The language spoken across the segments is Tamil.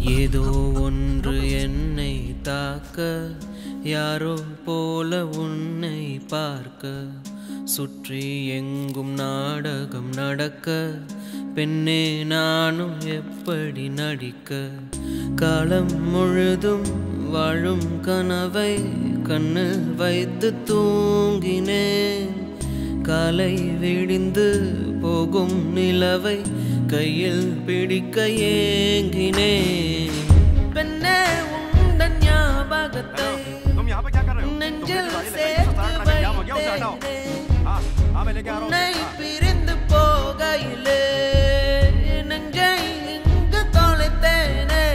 ஏதோ ஒன்று என்னை தாக்க யாரோ போல உன்னை பார்க்க சுற்றி எங்கும் நாடகம் நடக்க பெண்ணே நானும் எப்படி நடிக்க காலம் முழுதும் வாழும் கனவை கண்ணில் வைத்து தூங்கினேன் காலை விடிந்து போகும் நிலவை கையில் பிடிக்க ஏங்கினேன் பெண்ணே உந்தன் ஞாபகத்தை तुम यहाँ पे क्या कर रहे हो तुम நெஞ்சில் मेरी गाड़ी சேர்த்து लगाई, सस्ता यहाँ हो गया उसे हटाओ வைத்தேனே. हाँ हाँ मैं लेके आ रहा உன்னை हूँ हाँ। பிரிந்து போகையிலே நெஞ்சை இங்கு தொலைத்தேனே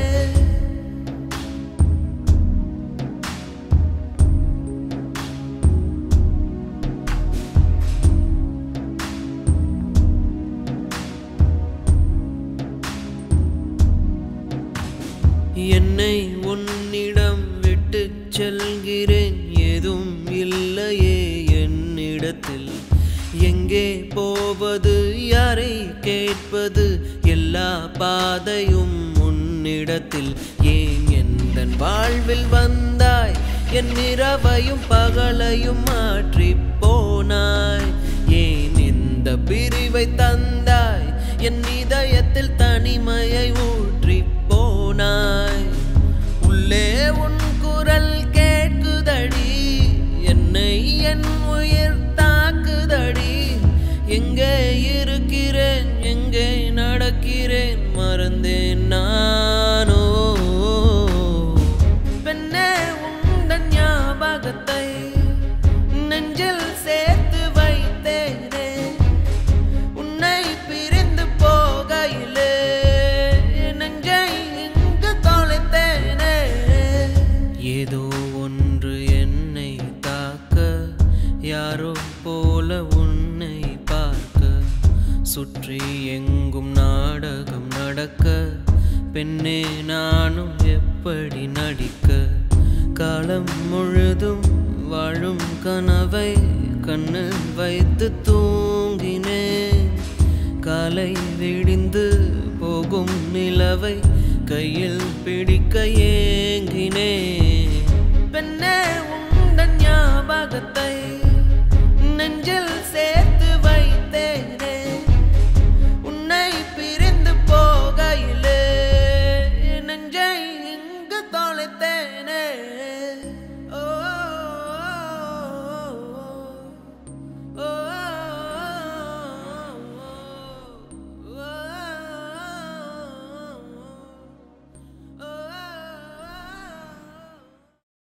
என்னை உன்னிடம் விட்டு செல்கிறேன் ஏதும் இல்லையே என்னிடத்தில் எங்கே போவது யாரை கேட்பது எல்லா பாதையும் உன்னிடத்தில் ஏன் எந்தன் வாழ்வில் வந்தாய் என் இரவையும் பகலையும் மாற்றி போனாய் ஏன் இந்த பிரிவை தந்தாய் என் இதயத்தில் தனிமையை ஊற்றி போனாய் உள்ளே உன் குரல் கேட்குதடி என்னை என் உயிர் தாக்குதடி எங்கே இருக்கிறேன் எங்கே நடக்கிறேன் மறந்தேன் நானோ பெண்ணே உந்தன் ஞாபகத்தை நெஞ்சில் சேர்த்து வைத்தேனே உன்னை பிரிந்து போகையிலே நெஞ்சை இங்கு தொலைத்தேனே ஏதோ ஒன்று என்னை தாக்க யாரோ போல உன்னை பார்க்க சுற்றி எங்கும் நாடகம் நடக்க பெண்ணே நானும் எப்படி நடிக்க காலம் முழுதும் வாழும் கனவை கண்ணில் வைத்து தூங்கினேன் காலை விடிந்து போகும் நிலவை கையில் பிடிக்க ஏங்கினேன் பெண்ணே உந்தன் ஞாபகத்தை நெஞ்சில் சேர்த்து